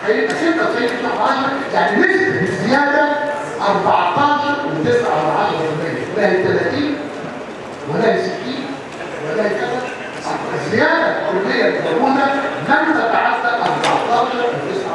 هيبقى 96 يعني نسبه الزياده 14 و9 ولا هي 30 ولا هي 60 ولا هي كذا الزياده الكليه الموجوده لم تتعدى 14 و9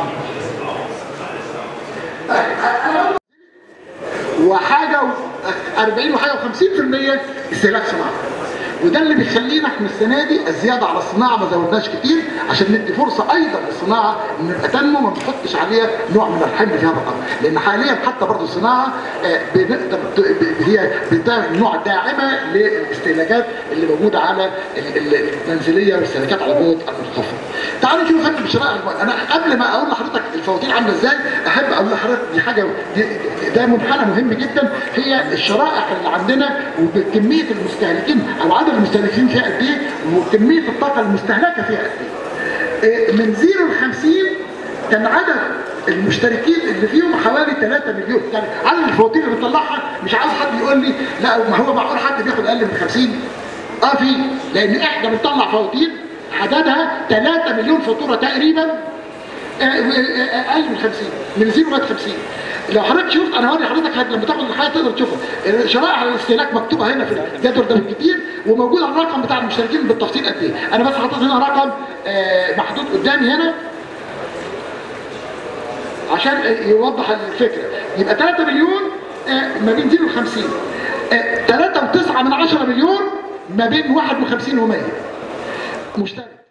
طيب انا وحاجه 40 وحاجه و50% استهلاك صناعي وده اللي بيخلينا احنا السنه دي الزياده على الصناعه ما زودناش كتير عشان ندي فرصه ايضا للصناعه ان يبقى تنمو ما بنحطش عليها نوع من الحمل في هذا الامر لان حاليا حتى برضه الصناعه آه، بنقدر ت- ب- هي بتعمل نوع داعمه للاستهلاكات اللي موجوده على ال- ال- المنزليه والاستهلاكات على بعد المنخفض. تعالوا نشوف خدمه شراء الأموال. انا قبل ما اقول لحضرتك الفواتير عامله ازاي احب اقول لحضرتك دي حاجه دي ده منحنى مهم جدا هي الشرائح اللي عندنا وبكميه المستهلكين او عدد المستهلكين فيها قد ايه وكميه الطاقه المستهلكه فيها قد ايه. إيه، من 0 ل 50 كان عدد المشتركين اللي فيهم حوالي 3 مليون يعني عدد الفواتير اللي بتطلعها مش عاوز حد يقول لي لا ما هو معقول حد بياخد اقل من 50 اه في لان احنا بنطلع فواتير عددها 3 مليون فاتوره تقريبا آه، آه، اقل من 50 من 0 لغايه 50 لو حضرتك شفت انا هوري حضرتك حاجة لما تاخد الحاجه تقدر تشوفها شرائح الاستهلاك مكتوبه هنا في الجدول ده بالكتير وموجود الرقم بتاع المشتركين بالتفصيل قد ايه انا بس حاطط هنا رقم آه، محدود قدامي هنا عشان يوضح الفكره يبقى 3 مليون آه، ما بين 0 و 50 3 و9 من 10 مليون ما بين 51 و 100 مشترك